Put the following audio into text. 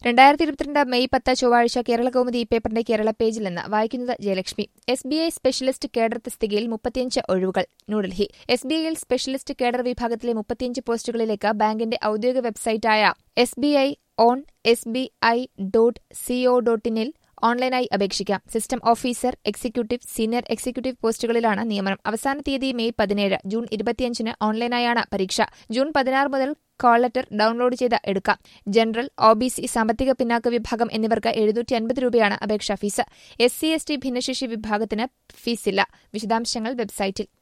രണ്ടായിരത്തി ഇരുപത്തിരണ്ട് മെയ് പത്ത് ചൊവ്വാഴ്ച കേരള കൗമുദി പേപ്പറിന്റെ കേരള പേജിൽ നിന്ന് വായിക്കുന്നത് Jayalakshmi S B I specialist cadre തസ്തികയിൽ മുപ്പത്തിയഞ്ച് ഒഴിവുകൾ ന്യൂഡൽഹി എസ് ബി ഐയിൽ സ്പെഷ്യലിസ്റ്റ് കേഡർ വിഭാഗത്തിലെ മുപ്പത്തിയഞ്ച് പോസ്റ്റുകളിലേക്ക് ബാങ്കിന്റെ ഔദ്യോഗിക വെബ്സൈറ്റായ S B I on S B I dot co dot ഇനിൽ ഓൺലൈനായി അപേക്ഷിക്കാം system officer executive senior executive പോസ്റ്റുകളിലാണ് നിയമനം അവസാന തീയതി മെയ് പതിനേഴ് ജൂൺ ഇരുപത്തിയഞ്ചിന് ഓൺലൈനായാണ് പരീക്ഷ ജൂൺ പതിനാറ് മുതൽ കോൾ ലെറ്റർ ഡൌൺലോഡ് ചെയ്ത് എടുക്കാം ജനറൽ ഒ ബി സി സാമ്പത്തിക പിന്നാക്ക വിഭാഗം എന്നിവർക്ക് എഴുന്നൂറ്റി അൻപത് രൂപയാണ് അപേക്ഷാ fees S C S T ഭിന്നശേഷി വിഭാഗത്തിന് ഫീസില്ല വിശദാംശങ്ങൾ വെബ്സൈറ്റിൽ